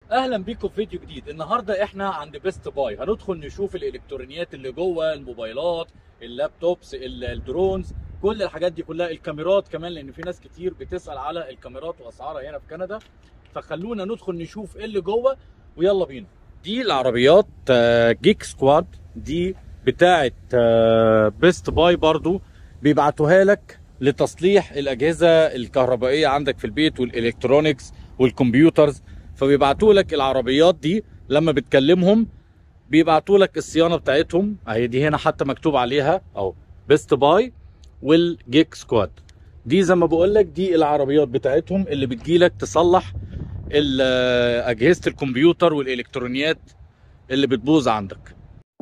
اهلا بيكم في فيديو جديد النهارده احنا عند بيست باي هندخل نشوف الالكترونيات اللي جوه الموبايلات اللابتوبس ال- الدرونز كل الحاجات دي كلها الكاميرات كمان لان في ناس كتير بتسال على الكاميرات واسعارها هنا في كندا فخلونا ندخل نشوف ايه اللي جوه ويلا بينا دي العربيات آه، جيك سكواد دي بتاعه آه، بيست باي برضو بيبعتوها لك لتصليح الاجهزه الكهربائيه عندك في البيت والالكترونيكس والكمبيوترز فبيبعتوا لك العربيات دي لما بتكلمهم بيبعتوا لك الصيانه بتاعتهم اهي دي هنا حتى مكتوب عليها اهو بيست باي والجيك سكواد دي زي ما بقول لك دي العربيات بتاعتهم اللي بتجيلك تصلح ال- اجهزه الكمبيوتر والالكترونيات اللي بتبوظ عندك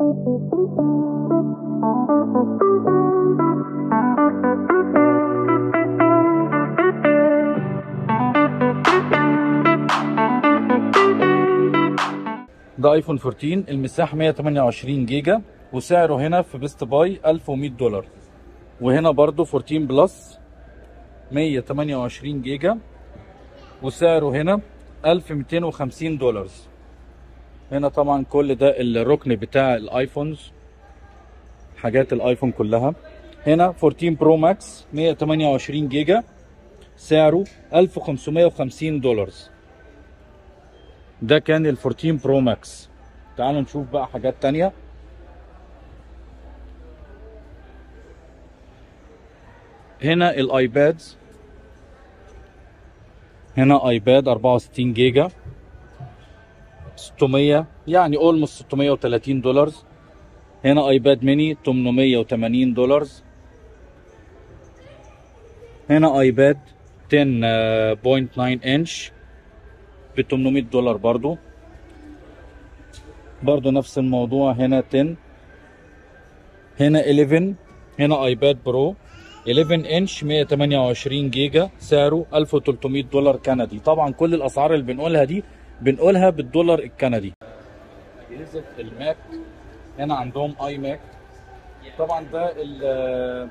ده ايفون 14 المساحه 128 جيجا وسعره هنا في بيست باي 1100 دولار وهنا برضو 14 بلس 128 جيجا وسعره هنا 1250 دولار هنا طبعا كل ده الركن بتاع الايفونز حاجات الايفون كلها هنا 14 برو ماكس 128 جيجا سعره 1550 دولار ده كان ال 14 برو ماكس تعالوا نشوف بقى حاجات تانية هنا الايباد هنا ايباد 64 جيجا 600 يعني اولموست 630 دولار هنا ايباد ميني 880 دولار هنا ايباد 10.9 انش ب 800 دولار برضو برضو نفس الموضوع هنا 10 هنا 11 هنا ايباد برو 11 انش 128 جيجا سعره 1300 دولار كندي طبعا كل الاسعار اللي بنقولها دي بنقولها بالدولار الكندي اجهزه الماك هنا عندهم اي ماك طبعا ده ال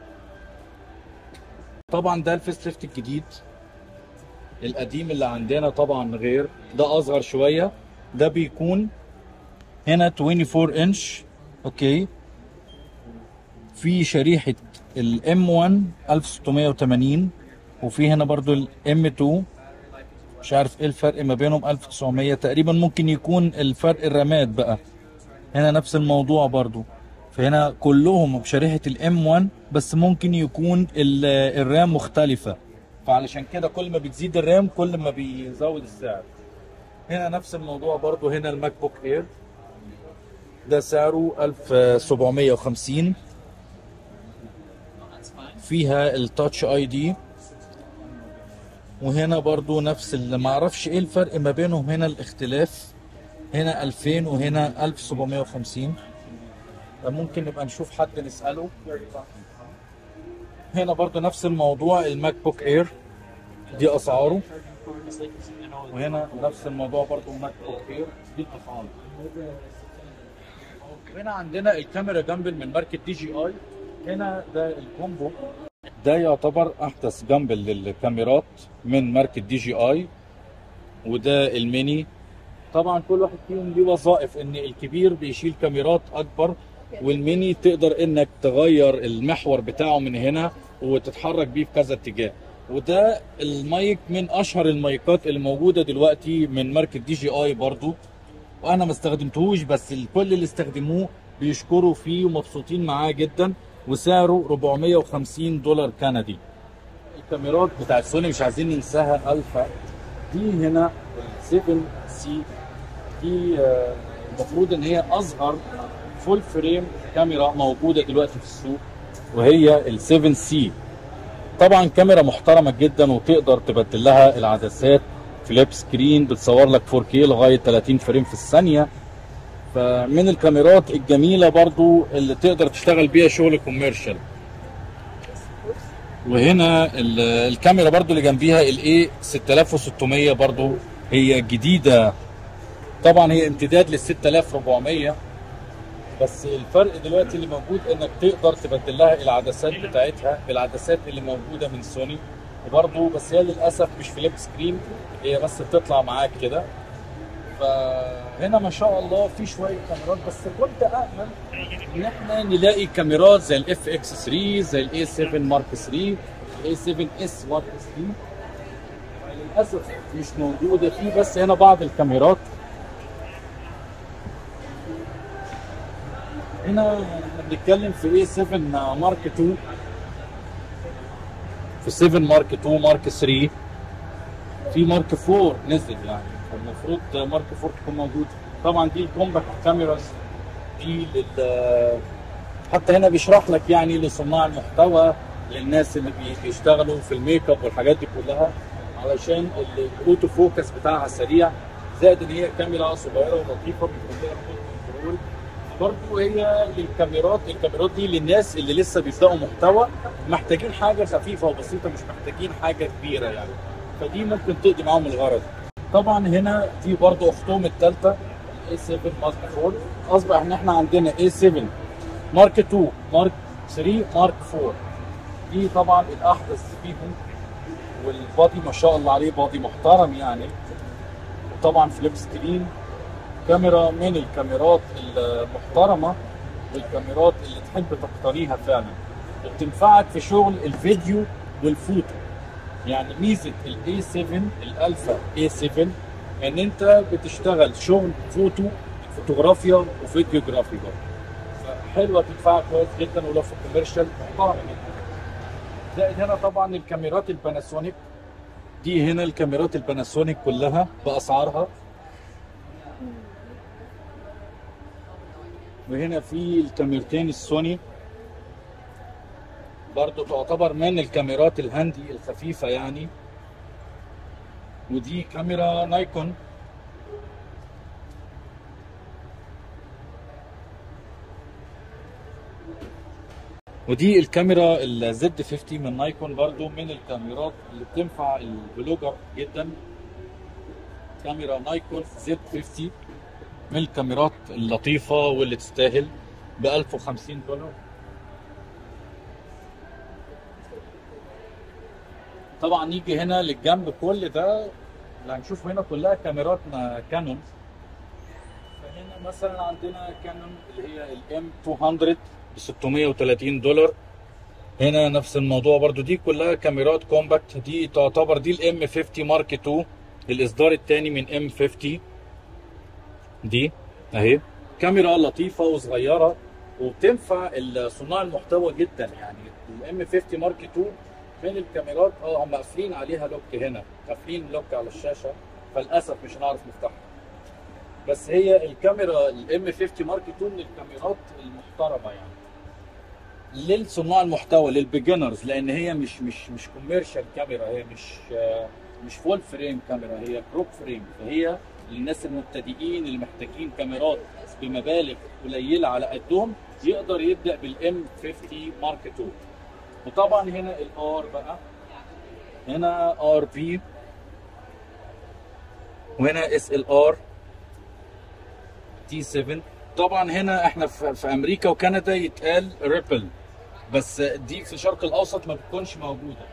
طبعا ده الفيس ليفت الجديد القديم اللي عندنا طبعا غير ده اصغر شويه ده بيكون هنا 24 انش اوكي في شريحه الام 1 1680 وفي هنا برضو الام 2 مش عارف ايه الفرق ما بينهم 1900 تقريبا ممكن يكون الفرق الرامات بقى هنا نفس الموضوع برضو فهنا كلهم بشريحه الام 1 بس ممكن يكون ال- الرام مختلفه فعلشان كده كل ما بتزيد الرام كل ما بيزود السعر هنا نفس الموضوع برضو هنا الماك بوك اير ده سعره 1750 فيها التاتش اي دي وهنا برضو نفس اللي ما اعرفش ايه الفرق ما بينهم هنا الاختلاف هنا 2000 وهنا 1750 ممكن نبقى نشوف حد نسأله هنا برضو نفس الموضوع الماك بوك اير دي اسعاره وهنا نفس الموضوع برضو الماك بوك اير دي اسعاره هنا عندنا الكاميرا جامبل من ماركه دي جي اي هنا ده الكومبو ده يعتبر احدث جامبل للكاميرات من ماركه دي جي اي وده الميني طبعا كل واحد فيهم ليه وظائف ان الكبير بيشيل كاميرات اكبر والميني تقدر انك تغير المحور بتاعه من هنا وتتحرك بيه في كذا اتجاه وده المايك من اشهر المايكات اللي موجوده دلوقتي من ماركه دي جي اي برضو وانا ما استخدمتهوش بس الكل اللي استخدموه بيشكروا فيه ومبسوطين معاه جدا وسعره 450 دولار كندي الكاميرات بتاعت سوني مش عايزين ننساها الفا دي هنا 7 سي دي آه، المفروض ان هي اصغر فول فريم كاميرا موجوده دلوقتي في السوق وهي ال 7 سي طبعا كاميرا محترمه جدا وتقدر تبدل لها العدسات فليب سكرين بتصور لك 4K لغايه 30 فريم في الثانيه فمن الكاميرات الجميله برضو اللي تقدر تشتغل بيها شغل كوميرشال وهنا ال- الكاميرا برضو اللي جنبيها الاي 6600 برضو هي جديده طبعا هي امتداد لل 6400 بس الفرق دلوقتي اللي موجود انك تقدر تبدل لها العدسات بتاعتها بالعدسات اللي موجوده من سوني وبرضه بس هي للاسف مش فليب سكرين هي بس بتطلع معاك كده فهنا ما شاء الله في شويه كاميرات بس كنت امل ان احنا نلاقي كاميرات زي الاف اكس 3 زي الاي 7 مارك 3 الاي 7 اس مارك 3 للاسف مش موجوده فيه بس هنا بعض الكاميرات هنا احنا بنتكلم في اي 7 مارك 2 في 7 مارك 2 مارك 3 في مارك 4 نزل يعني المفروض مارك 4 تكون موجود طبعا دي الكومباكت كاميراز دي لل حتى هنا بيشرح لك يعني لصناع المحتوى للناس اللي بي- بيشتغلوا في الميك اب والحاجات دي كلها علشان ال- الاوتو فوكس بتاعها سريع زائد ان هي كاميرا صغيره ولطيفه بيكون لها ريموت كنترول برضه هي للكاميرات الكاميرات دي للناس اللي لسه بيبداوا محتوى محتاجين حاجه خفيفه وبسيطه مش محتاجين حاجه كبيره يعني فدي ممكن تقضي معاهم الغرض طبعا هنا في برضه اختهم الثالثه الاي 7 مارك 4 اصبح ان احنا عندنا اي 7 مارك 2 مارك 3 مارك 4 دي طبعا الاحدث فيهم والبادي ما شاء الله عليه بادي محترم يعني وطبعا فليب سكرين كاميرا من الكاميرات المحترمه والكاميرات اللي تحب تقتنيها فعلا وبتنفعك في شغل الفيديو والفوتو يعني ميزه الاي 7 الالفا اي 7 ان انت بتشتغل شغل فوتو فوتوغرافيا وفيديوغرافي برضه فحلوه تنفعك كويس جدا ولو في كوميرشال محترمه جدا زائد هنا طبعا الكاميرات الباناسونيك دي هنا الكاميرات الباناسونيك كلها باسعارها وهنا في الكاميرتين السوني برضو تعتبر من الكاميرات الهاندي الخفيفة يعني ودي كاميرا نايكون ودي الكاميرا الزد 50 من نايكون برضو من الكاميرات اللي بتنفع البلوجر جدا كاميرا نايكون زد 50 من الكاميرات اللطيفة واللي تستاهل ب 1050 دولار طبعا نيجي هنا للجنب كل ده اللي هنشوفه هنا كلها كاميرات كانون فهنا مثلا عندنا كانون اللي هي الام 200 ب 630 دولار هنا نفس الموضوع برضو دي كلها كاميرات كومباكت دي تعتبر دي الام 50 مارك 2 الاصدار الثاني من ام 50 دي اهي كاميرا لطيفه وصغيره وبتنفع صناع المحتوى جدا يعني الام 50 مارك 2 من الكاميرات اه هم قافلين عليها لوك هنا قافلين لوك على الشاشه فللاسف مش هنعرف نفتحها بس هي الكاميرا الام 50 مارك 2 من الكاميرات المحترمه يعني للصناع المحتوى للبيجنرز لان هي مش مش مش كوميرشال كاميرا هي مش آه، مش فول فريم كاميرا هي كروب فريم فهي للناس المبتدئين اللي محتاجين كاميرات بمبالغ قليله على قدهم يقدر يبدا بالام 50 مارك 2 وطبعا هنا الار بقى هنا ار بي وهنا اس ال ار تي 7 طبعا هنا احنا في, في امريكا وكندا يتقال ريبل بس دي في الشرق الاوسط ما بتكونش موجوده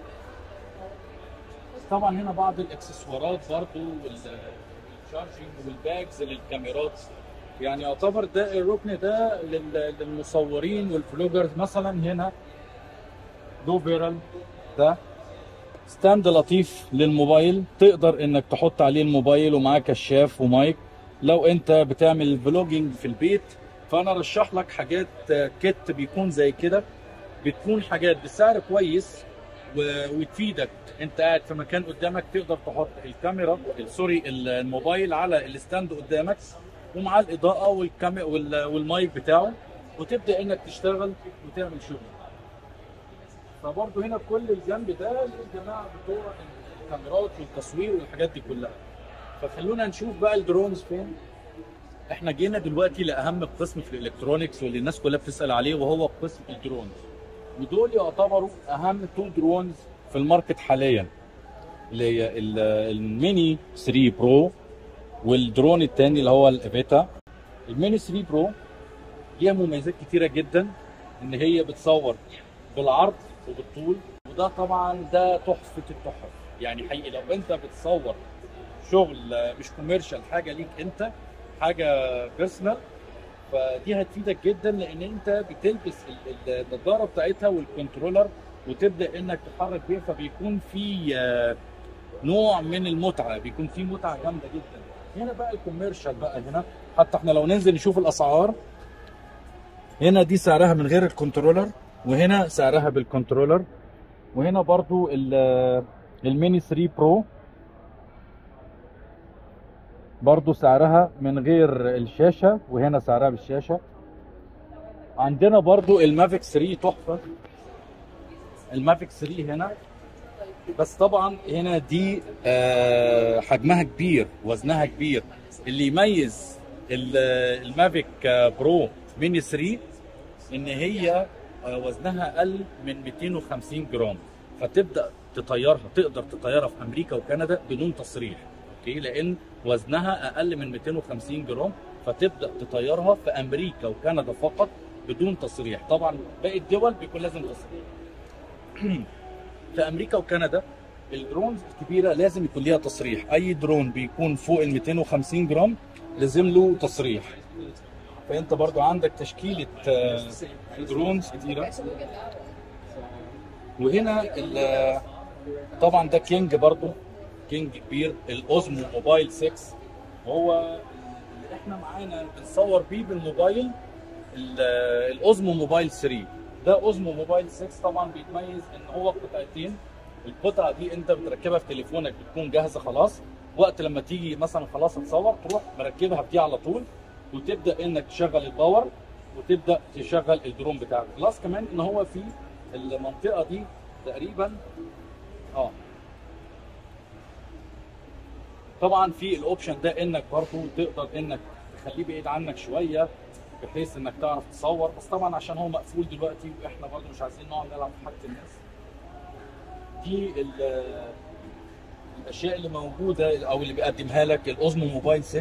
طبعا هنا بعض الاكسسوارات برضو والشارجنج والباجز للكاميرات يعني يعتبر ده الركن ده لل- للمصورين والفلوجرز مثلا هنا دو بيرل ده ستاند لطيف للموبايل تقدر انك تحط عليه الموبايل ومعاه كشاف ومايك لو انت بتعمل فلوجينج في البيت فانا رشح لك حاجات آه، كيت بيكون زي كده بتكون حاجات بسعر كويس و- وتفيدك انت قاعد في مكان قدامك تقدر تحط الكاميرا سوري الموبايل على الستاند قدامك ومع الاضاءه والكاميرا والمايك بتاعه وتبدا انك تشتغل وتعمل شغل فبرضه هنا كل الجنب ده للجماعه بتوع الكاميرات والتصوير والحاجات دي كلها فخلونا نشوف بقى الدرونز فين احنا جينا دلوقتي لاهم قسم في الالكترونيكس واللي الناس كلها بتسال عليه وهو قسم الدرونز ودول يعتبروا اهم تو درونز في الماركت حاليا اللي هي ال- الميني 3 برو والدرون الثاني اللي هو الافيتا الميني 3 برو ليها مميزات كتيره جدا ان هي بتصور بالعرض وبالطول وده طبعا ده تحفه التحف يعني حقيقي لو انت بتصور شغل آه، مش كوميرشال حاجه ليك انت حاجه بيرسونال فدي هتفيدك جدا لان انت بتلبس ال- ال- النضاره بتاعتها والكنترولر وتبدا انك تحرك بيها فبيكون في آه، نوع من المتعه بيكون في متعه جامده جدا هنا بقى الكوميرشال بقى هنا حتى احنا لو ننزل نشوف الاسعار هنا دي سعرها من غير الكنترولر وهنا سعرها بالكنترولر وهنا برضو ال- الميني 3 برو برضو سعرها من غير الشاشة وهنا سعرها بالشاشة عندنا برضو المافيك 3 تحفة المافيك 3 هنا بس طبعا هنا دي آه، حجمها كبير وزنها كبير اللي يميز ال- المافيك آه، برو ميني 3 ان هي آه، وزنها اقل من 250 جرام فتبدا تطيرها تقدر تطيرها في امريكا وكندا بدون تصريح اوكي لان وزنها اقل من 250 جرام فتبدا تطيرها في امريكا وكندا فقط بدون تصريح طبعا باقي الدول بيكون لازم تصريح في امريكا وكندا الدرونز الكبيره لازم يكون ليها تصريح اي درون بيكون فوق ال 250 جرام لازم له تصريح فانت برضو عندك تشكيله آه، درونز كتيره وهنا ال- طبعا ده كينج برضو كينج كبير الاوزمو موبايل 6 هو اللي احنا معانا بنصور بيه بالموبايل ال- الاوزمو موبايل 3 ده اوزمو موبايل 6 طبعا بيتميز ان هو قطعتين القطعه دي انت بتركبها في تليفونك بتكون جاهزه خلاص وقت لما تيجي مثلا خلاص تصور تروح مركبها في دي على طول وتبدا انك تشغل الباور وتبدا تشغل الدرون بتاعك بلس كمان ان هو في المنطقه دي تقريبا اه طبعا في الاوبشن ده انك برضو تقدر انك تخليه بعيد عنك شويه بحيث انك تعرف تصور بس طبعا عشان هو مقفول دلوقتي واحنا برضو مش عايزين نقعد نلعب في حاجه الناس دي ال- الاشياء اللي موجوده او اللي بيقدمها لك الاوزمو موبايل 6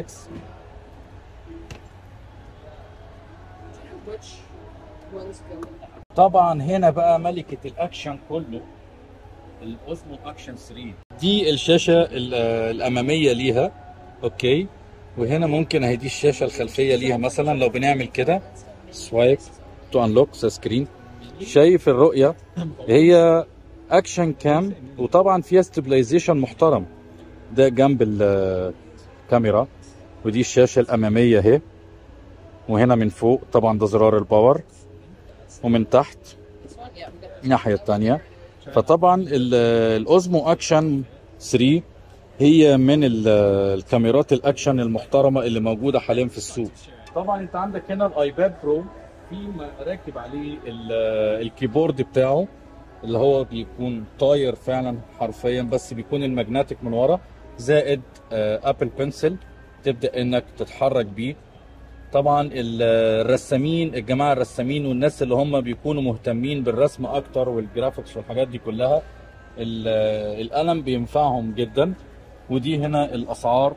Which one's going? طبعا هنا بقى ملكة الأكشن كله الأوزمو أكشن 3 دي الشاشة ال- الأمامية ليها أوكي وهنا ممكن اهي دي الشاشة الخلفية ليها مثلا لو بنعمل كده سوايب تو انلوك سكرين شايف الرؤية هي أكشن كام وطبعا فيها ستابلايزيشن محترم ده جنب الكاميرا ودي الشاشة الأمامية اهي وهنا من فوق طبعا ده زرار الباور ومن تحت This one? Yeah, we got الناحية التانية فطبعا ال- الأوزمو أكشن 3 هي من ال- الكاميرات الأكشن المحترمة اللي موجودة حاليا في السوق طبعا انت عندك هنا الايباد برو في راكب عليه ال- الكيبورد بتاعه اللي هو بيكون طاير فعلا حرفيا بس بيكون الماجنتيك من ورا زائد آه، ابل بنسل تبدا انك تتحرك بيه طبعا ال- الرسامين الجماعه الرسامين والناس اللي هم بيكونوا مهتمين بالرسم اكتر والجرافيكس والحاجات دي كلها ال- القلم بينفعهم جدا ودي هنا الاسعار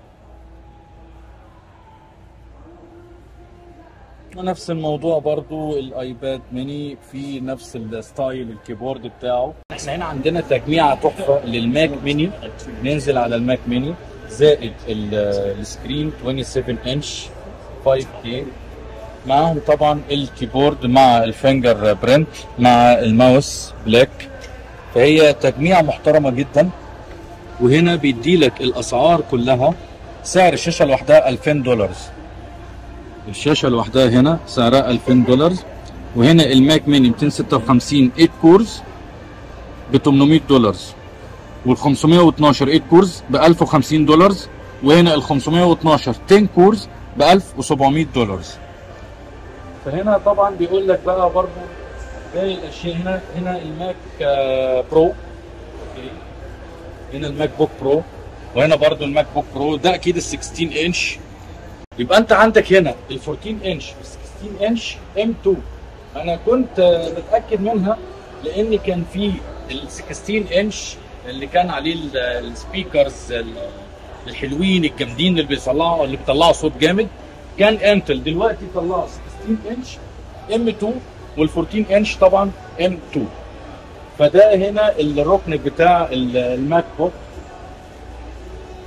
ونفس الموضوع برضو الايباد ميني في نفس الستايل الكيبورد بتاعه احنا هنا عندنا تجميعة تحفة للماك ميني ننزل على الماك ميني زائد ال- السكرين 27 انش 5K معاهم طبعا الكيبورد مع الفينجر برنت مع الماوس بلاك فهي تجميعة محترمة جدا وهنا بيديلك الاسعار كلها سعر الشاشة لوحدها 2000 دولار الشاشة لوحدها هنا سعرها 2000 دولار وهنا الماك ميني 256 8 كورز ب 800 دولار وال 512 8 كورز ب 1050 دولار وهنا ال 512 10 كورز ب 1700 دولار فهنا طبعا بيقول لك بقى برضو باقي الاشياء هنا هنا الماك آه، برو اوكي هنا الماك بوك برو وهنا برضو الماك بوك برو ده اكيد ال 16 انش يبقى انت عندك هنا ال 14 انش وال 16 انش ام 2 انا كنت آه، متاكد منها لان كان في ال 16 انش اللي كان عليه ال- السبيكرز ال- الحلوين الجامدين اللي بيطلعوا اللي بيطلعوا صوت جامد كان انتل دلوقتي طلعوا 16 انش ام 2 وال 14 انش طبعا ام 2 فده هنا الركن بتاع ال- الماك بوك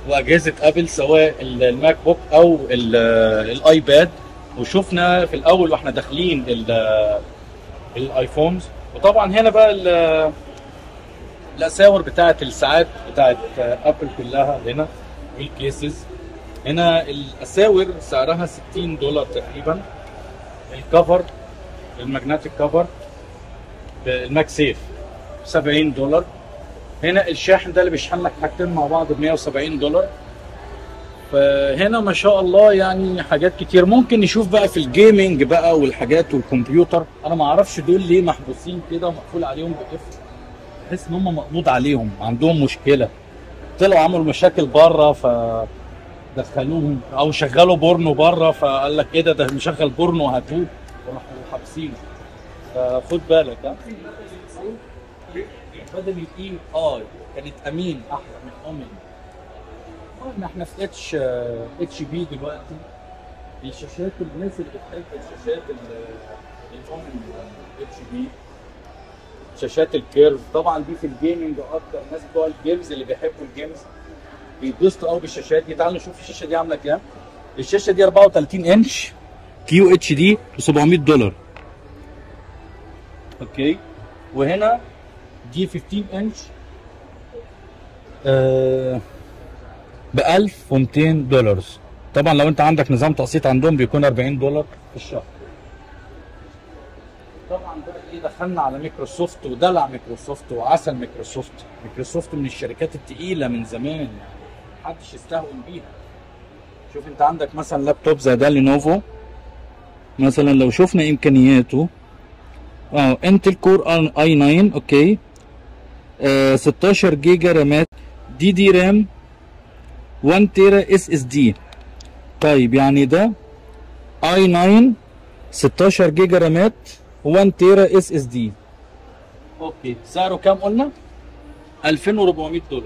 واجهزه ابل سواء ال- الماك بوك او ال- الايباد وشفنا في الاول واحنا داخلين ال- الايفونز وطبعا هنا بقى ال- الاساور بتاعه الساعات بتاعه ابل كلها هنا والكيسز هنا الاساور سعرها 60 دولار تقريبا الكفر الماجنتيك كفر الماك سيف 70 دولار هنا الشاحن ده اللي بيشحن لك حاجتين مع بعض ب 170 دولار فهنا ما شاء الله يعني حاجات كتير ممكن نشوف بقى في الجيمنج بقى والحاجات والكمبيوتر انا ما اعرفش دول ليه محبوسين كده ومقفول عليهم بقفل تحس ان هم مقبوض عليهم عندهم مشكله طلعوا عملوا مشاكل بره ف دخلوهم او شغلوا بورنو بره فقال لك ايه ده ده مشغل بورنو هاتوه وراحوا حابسينه فخد بالك ها بدل الاي اي كانت امين احلى من اومن المهم احنا في اتش اتش بي دلوقتي الشاشات الناس اللي بتحب الشاشات الاومن اتش بي شاشات الكيرف طبعا دي في الجيمنج اكتر الناس بتوع الجيمز اللي بيحبوا الجيمز بيتبسطوا قوي بالشاشات دي تعالوا نشوف الشاشه دي عامله كام الشاشه دي 34 انش كيو اتش دي ب 700 دولار اوكي وهنا دي 15 انش آه ب 1200 دولار طبعا لو انت عندك نظام تقسيط عندهم بيكون 40 دولار في الشهر طبعا بقى ايه دخلنا على مايكروسوفت ودلع مايكروسوفت وعسل مايكروسوفت مايكروسوفت من الشركات التقيله من زمان يعني محدش يستهون بيها شوف انت عندك مثلا لابتوب زي ده لينوفو مثلا لو شفنا امكانياته اه انتل كور اي 9 اوكي آه 16 جيجا رامات دي دي رام 1 تيرا اس اس دي طيب يعني ده اي 9 16 جيجا رامات 1 تيرا اس اس دي اوكي سعره كام قلنا 2400 دولار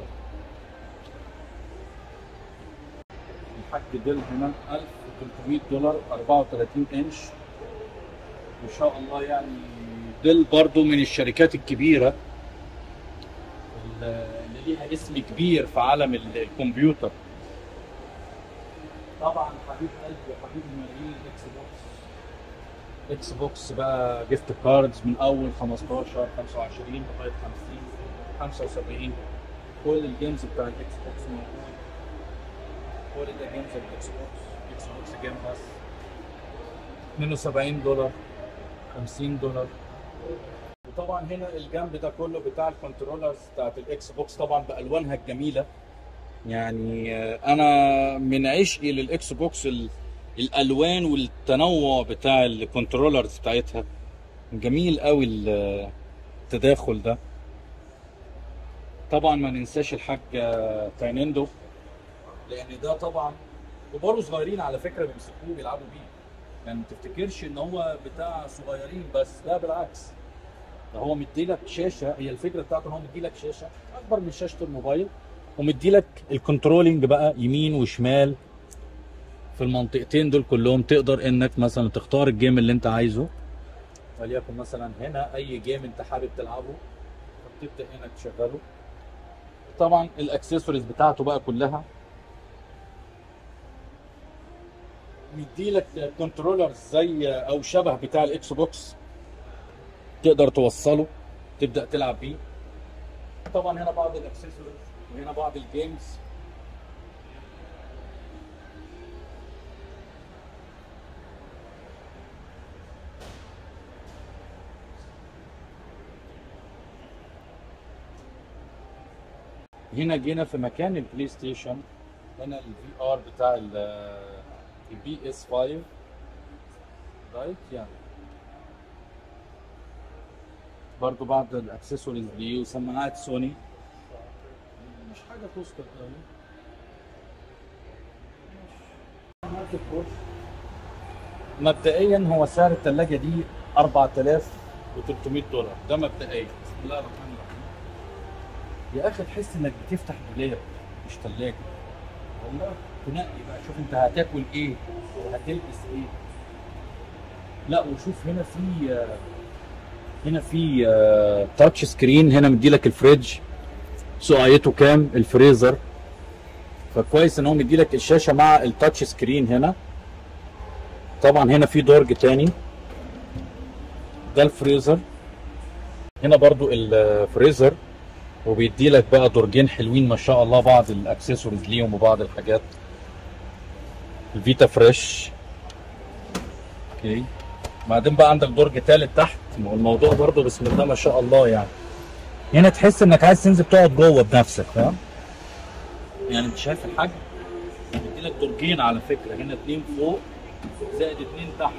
الحاج ديل هنا 1300 دولار 34 انش ما شاء الله يعني ديل برضو من الشركات الكبيرة اللي ليها اسم كبير في عالم ال- الكمبيوتر طبعا حبيب قلبي وحبيب الملايين اكس بوكس اكس بوكس بقى جيفت كاردز من اول 15 25 لغايه 50 75 كل الجيمز بتاع الاكس بوكس موجود كل ده جيمز الاكس بوكس اكس بوكس جيم باس 72 دولار 50 دولار وطبعا هنا الجنب ده كله بتاع الكنترولرز بتاعت الاكس بوكس طبعا بالوانها الجميله يعني آه، انا من عشقي للاكس بوكس ال- الالوان والتنوع بتاع الكنترولرز بتاعتها جميل قوي ال- التداخل ده طبعا ما ننساش الحاج آه، تاينندو لان ده طبعا كبار وصغيرين على فكره بيمسكوه بيلعبوا بيه يعني ما تفتكرش ان هو بتاع صغيرين بس لا بالعكس ده هو مديلك شاشه هي الفكره بتاعته ان هو مديلك شاشه اكبر من شاشه الموبايل ومديلك الكنترولينج بقى يمين وشمال في المنطقتين دول كلهم تقدر انك مثلا تختار الجيم اللي انت عايزه وليكن مثلا هنا اي جيم انت حابب تلعبه فبتبدا هنا تشغله طبعا الاكسسوارز بتاعته بقى كلها مديلك كنترولر زي او شبه بتاع الاكس بوكس تقدر توصله تبدا تلعب بيه طبعا هنا بعض الاكسسوارز وهنا بعض الجيمز هنا جينا في مكان البلاي ستيشن هنا الفي ار بتاع البي اس 5 رايت يعني برضو بعض الاكسسوارز دي وسماعات سوني مش حاجه تذكر قوي مبدئيا هو سعر الثلاجه دي 4300 دولار ده مبدئيا بسم الله الرحمن الرحيم يا اخي تحس انك بتفتح دولاب مش ثلاجه والله تنقي بقى شوف انت هتاكل ايه وهتلبس ايه لا وشوف هنا في آه، هنا في آه، تاتش سكرين هنا مديلك الفريج سقعته كام الفريزر فكويس ان هو مديلك الشاشه مع التاتش سكرين هنا طبعا هنا في درج تاني ده الفريزر هنا برضو الفريزر وبيدي لك بقى درجين حلوين ما شاء الله بعض الاكسسوارز ليهم وبعض الحاجات الفيتا فريش اوكي بعدين بقى عندك درج تالت تحت ما هو الموضوع برضو بسم الله ما شاء الله يعني هنا تحس انك عايز تنزل تقعد جوه بنفسك فاهم يعني انت شايف الحجم بيدي لك درجين على فكره هنا اتنين فوق زائد اتنين تحت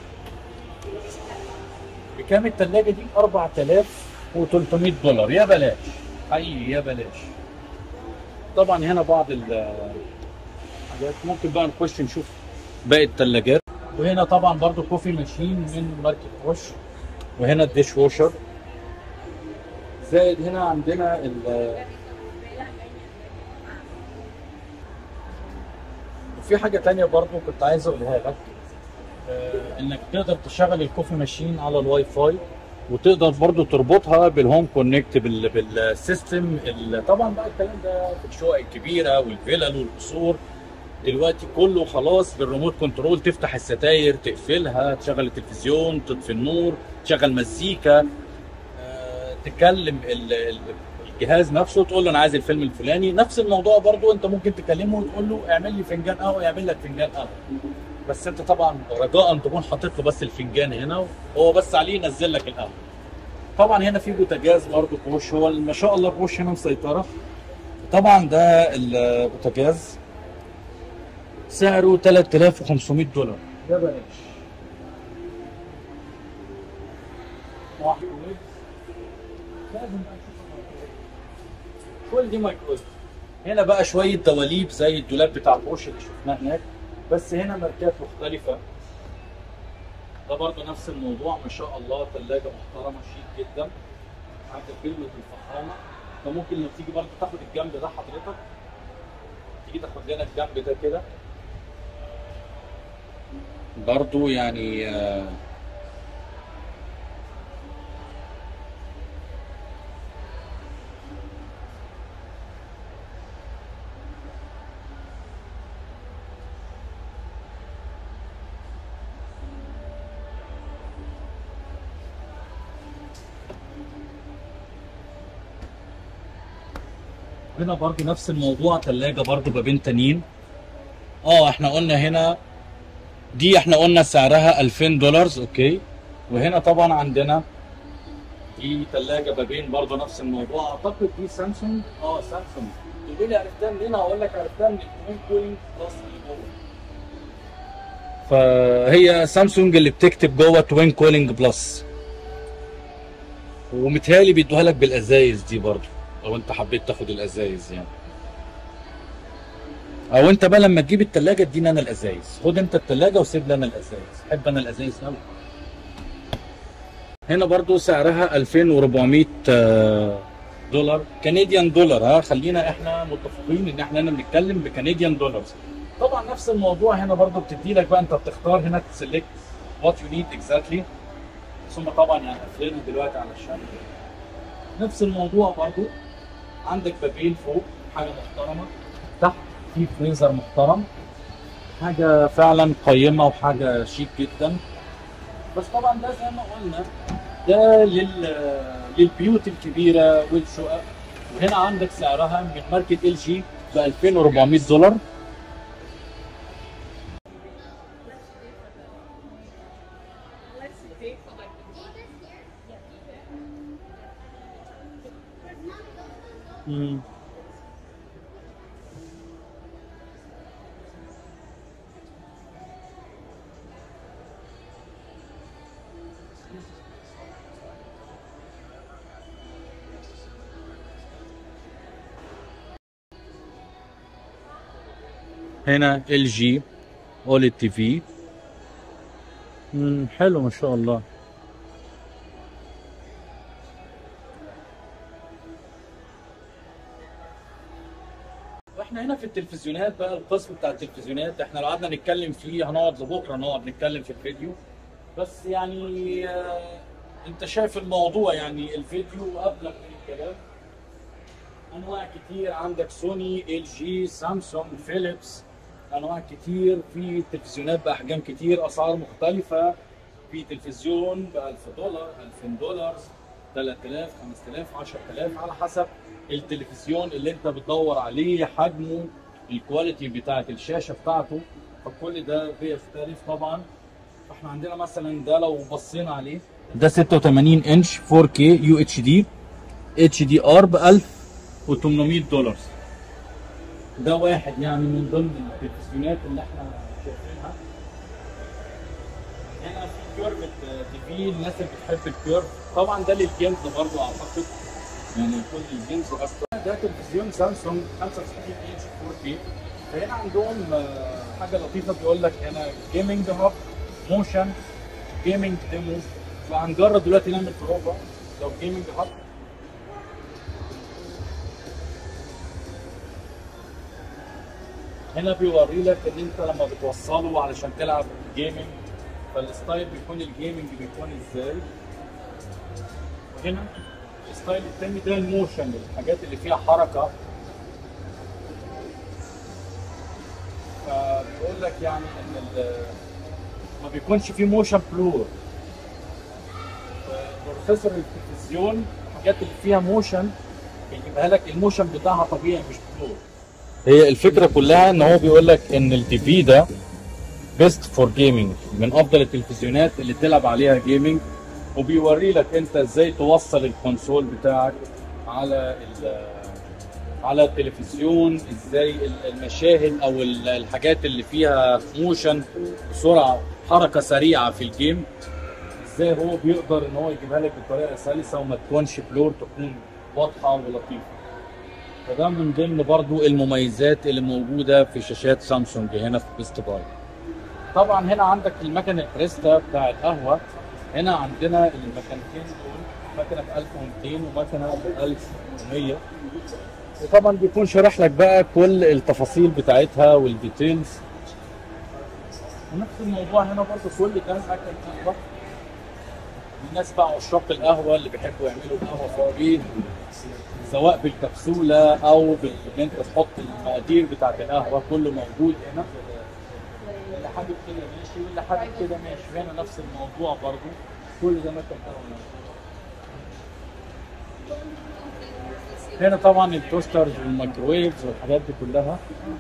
بكام التلاجة دي 4300 دولار يا بلاش حقيقي يا بلاش طبعا هنا بعض الحاجات ممكن بقى نخش نشوف باقي التلاجات وهنا طبعا برضو كوفي ماشين من ماركة وش وهنا الديش ووشر زائد هنا عندنا ال وفي حاجة تانية برضو كنت عايز اقولها لك آه، انك تقدر تشغل الكوفي ماشين على الواي فاي وتقدر برضو تربطها بالهوم كونكت بال- بالسيستم ال- طبعا بقى الكلام ده في الشقق الكبيره والفلل والقصور دلوقتي كله خلاص بالريموت كنترول تفتح الستاير تقفلها تشغل التلفزيون تطفي النور تشغل مزيكا آه، تكلم ال- ال- الجهاز نفسه تقول له انا عايز الفيلم الفلاني نفس الموضوع برضو انت ممكن تكلمه وتقول له اعمل لي فنجان قهوه يعمل لك فنجان قهوه بس انت طبعا رجاء تكون حاطط له بس الفنجان هنا وهو بس عليه ينزل لك القهوه طبعا هنا في بوتاجاز برضو بوش هو ما شاء الله بوش هنا مسيطره طبعا ده البوتاجاز سعره 3500 دولار ده بلاش مايكرويف. لازم بقى نشوف المايكرويف. كل دي مايكرويف هنا بقى شويه دواليب زي الدولاب بتاع بوش اللي شفناه هناك بس هنا ماركات مختلفه ده برضه نفس الموضوع ما شاء الله ثلاجه محترمه شيك جدا عندك كلمه الفخامه فممكن لو تيجي برضه تاخد الجنب ده حضرتك تيجي تاخد لنا الجنب ده كده برضه يعني آه، هنا برضه نفس الموضوع ثلاجه برضه بابين تانيين اه احنا قلنا هنا دي احنا قلنا سعرها 2000 دولار اوكي وهنا طبعا عندنا دي ثلاجه بابين برضه نفس الموضوع اعتقد دي سامسونج اه سامسونج تقول لي عرفتها منين هقول لك عرفتها من الكوين كولينج بلس اللي جوه فهي سامسونج اللي بتكتب جوه توين كولينج بلس ومتهيألي بيدوها لك بالازايز دي برضه لو انت حبيت تاخد الازايز يعني او انت بقى لما تجيب التلاجة اديني انا الازايز خد انت التلاجة وسيب لي انا الازايز احب انا الازايز قوي هنا برضو سعرها 2400 آه، دولار كنديان دولار ها خلينا احنا متفقين ان احنا هنا بنتكلم بكنديان دولار طبعا نفس الموضوع هنا برضو بتدي لك بقى انت بتختار هنا تسلكت وات يو نيد اكزاكتلي ثم طبعا يعني قافلينها دلوقتي على الشاشة نفس الموضوع برضو عندك بابين فوق حاجه محترمه تحت في فريزر محترم حاجه فعلا قيمه وحاجه شيك جدا بس طبعا ده زي ما قلنا ده لل للبيوت الكبيره والشقق وهنا عندك سعرها من ماركه ال جي ب 2400 دولار مم. هنا ال جي اولد تي في حلو ما شاء الله واحنا هنا في التلفزيونات بقى القسم بتاع التلفزيونات احنا لو قعدنا نتكلم فيه هنقعد لبكره نقعد نتكلم في الفيديو بس يعني آه، انت شايف الموضوع يعني الفيديو ابلغ من الكلام انواع كتير عندك سوني ال جي سامسونج فيليبس انواع كتير في تلفزيونات باحجام كتير اسعار مختلفه في تلفزيون ب 1000 دولار 2000 دولار 3000 5000 10000 على حسب التلفزيون اللي انت بتدور عليه حجمه الكواليتي بتاعت الشاشه بتاعته فكل ده بيختلف طبعا فاحنا عندنا مثلا ده لو بصينا عليه ده 86 انش 4K يو اتش دي اتش دي ار ب 1800 دولار ده واحد يعني من ضمن التلفزيونات اللي احنا شايفينها هنا في كيرف تي في الناس اللي بتحب الكيرف طبعا ده للجيمز برضه اعتقد يعني كل الجيمز اصلا ده تلفزيون سامسونج 65 انش 4K فهنا عندهم آه، حاجه لطيفه بيقول لك هنا جيمنج هاب موشن جيمنج ديمو فهنجرب دلوقتي نعمل بروفا لو جيمنج هاب هنا بيوري لك ان انت لما بتوصله علشان تلعب جيمنج فالستايل بيكون الجيمنج بيكون ازاي وهنا الستايل التاني ده الموشن الحاجات اللي فيها حركه فبيقول لك يعني ان ال- ما بيكونش فيه موشن بلور بروسيسور التلفزيون الحاجات اللي فيها موشن بيجيبها لك الموشن بتاعها طبيعي مش بلور هي الفكره كلها ان هو بيقول لك ان التي في ده بيست فور جيمنج من افضل التلفزيونات اللي تلعب عليها جيمنج وبيوري لك انت ازاي توصل الكونسول بتاعك على ال- على التلفزيون ازاي ال- المشاهد او ال- الحاجات اللي فيها موشن بسرعه حركه سريعه في الجيم ازاي هو بيقدر ان هو يجيبها لك بطريقه سلسه وما تكونش بلور تكون واضحه ولطيفه فده من ضمن برضو المميزات اللي موجوده في شاشات سامسونج هنا في بيست باي طبعا هنا عندك المكنه البريستا بتاع القهوه هنا عندنا المكنتين دول مكنه ب 1200 ومكنه ب 1100 وطبعا بيكون شارح لك بقى كل التفاصيل بتاعتها والديتيلز ونفس الموضوع هنا برضه كل ده مكن قهوه الناس بقى عشاق القهوه اللي بيحبوا يعملوا القهوه في البيت سواء بالكبسوله او بال- ان انت تحط المقادير بتاعت القهوه كله موجود هنا اللي حابب كده ماشي واللي حابب كده ماشي هنا نفس الموضوع برضه كل ده مكن قهوه هنا طبعا التوسترز والميكروويفز والحاجات دي كلها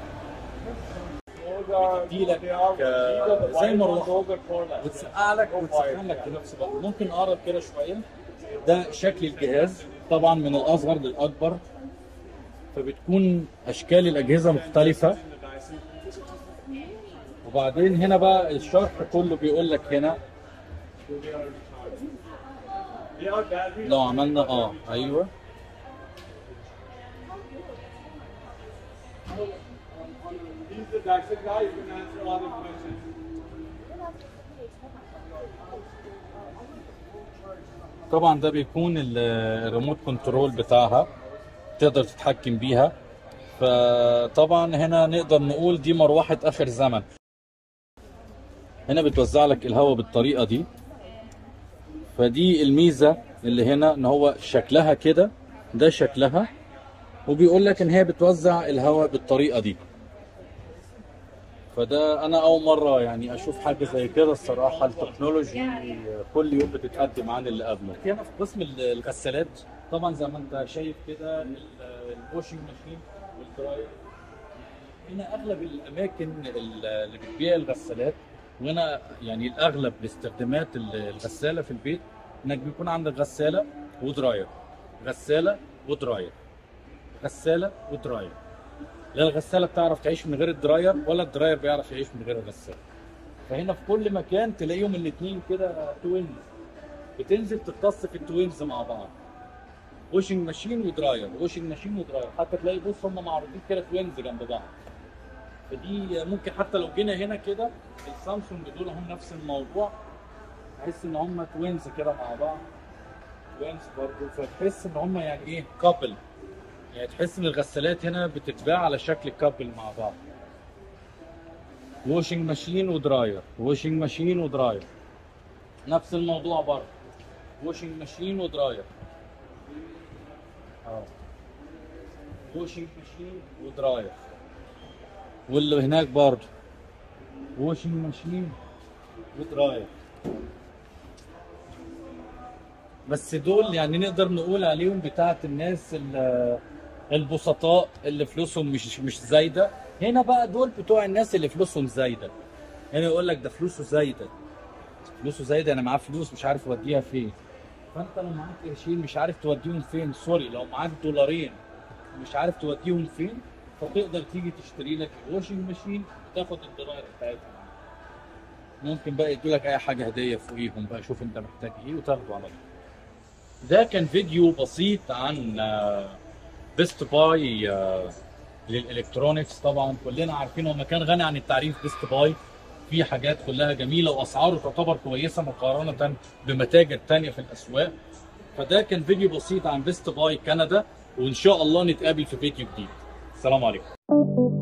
دي لك آه، زي مروحه وتسقع لك وتسخن لك في نفس الوقت ممكن اقرب كده شويه ده شكل الجهاز طبعا من الاصغر للاكبر فبتكون اشكال الاجهزه مختلفه وبعدين هنا بقى الشرح كله بيقول لك هنا لو عملنا اه ايوه He's the dissect guy, he can answer all the questions. طبعا ده بيكون ال- الريموت كنترول بتاعها تقدر تتحكم بيها فطبعا هنا نقدر نقول دي مروحة آخر زمن هنا بتوزع لك الهواء بالطريقة دي فدي الميزة اللي هنا ان هو شكلها كده ده شكلها وبيقول لك ان هي بتوزع الهواء بالطريقة دي فده انا اول مره يعني اشوف حاجه زي كده الصراحه التكنولوجي كل يوم بتتقدم عن اللي قبله هنا في قسم الغسالات طبعا زي ما انت شايف كده ال- الواشنج ماشين والدراير هنا اغلب الاماكن ال- اللي بتبيع الغسالات وهنا يعني الاغلب لاستخدامات ال- الغساله في البيت انك بيكون عندك غساله ودراير غساله ودراير غساله ودراير لا الغساله بتعرف تعيش من غير الدراير ولا الدراير بيعرف يعيش من غير الغساله فهنا في كل مكان تلاقيهم الاثنين كده توينز بتنزل تتص في التوينز مع بعض واشنج ماشين ودراير واشنج ماشين ودراير حتى تلاقي بص هم معروضين كده توينز جنب بعض فدي ممكن حتى لو جينا هنا كده السامسونج دول هم نفس الموضوع تحس ان هم توينز كده مع بعض توينز برضه فتحس ان هم يعني ايه كابل يعني تحس ان الغسالات هنا بتتباع على شكل كابل مع بعض واشنج ماشين ودراير واشنج ماشين ودراير نفس الموضوع برضه واشنج ماشين ودراير اه واشنج ماشين ودراير واللي هناك برضه واشنج ماشين ودراير بس دول يعني نقدر نقول عليهم بتاعت الناس ال- البسطاء اللي فلوسهم مش مش زايده هنا بقى دول بتوع الناس اللي فلوسهم زايده هنا يقول لك ده فلوسه زايده فلوسه زايده انا معاه فلوس مش عارف اوديها فين فانت لو معاك قرشين مش عارف توديهم فين سوري لو معاك دولارين مش عارف توديهم فين فتقدر تيجي تشتري لك واشنج ماشين وتاخد الدراير بتاعتها ممكن بقى يدوا لك اي حاجه هديه فوقيهم بقى شوف انت محتاج ايه وتاخده على طول ده كان فيديو بسيط عن بيست باي للالكترونيكس طبعا كلنا عارفين هو مكان غني عن التعريف بيست باي في حاجات كلها جميله واسعاره تعتبر كويسه مقارنه بمتاجر تانية في الاسواق فده كان فيديو بسيط عن بيست باي كندا وان شاء الله نتقابل في فيديو جديد السلام عليكم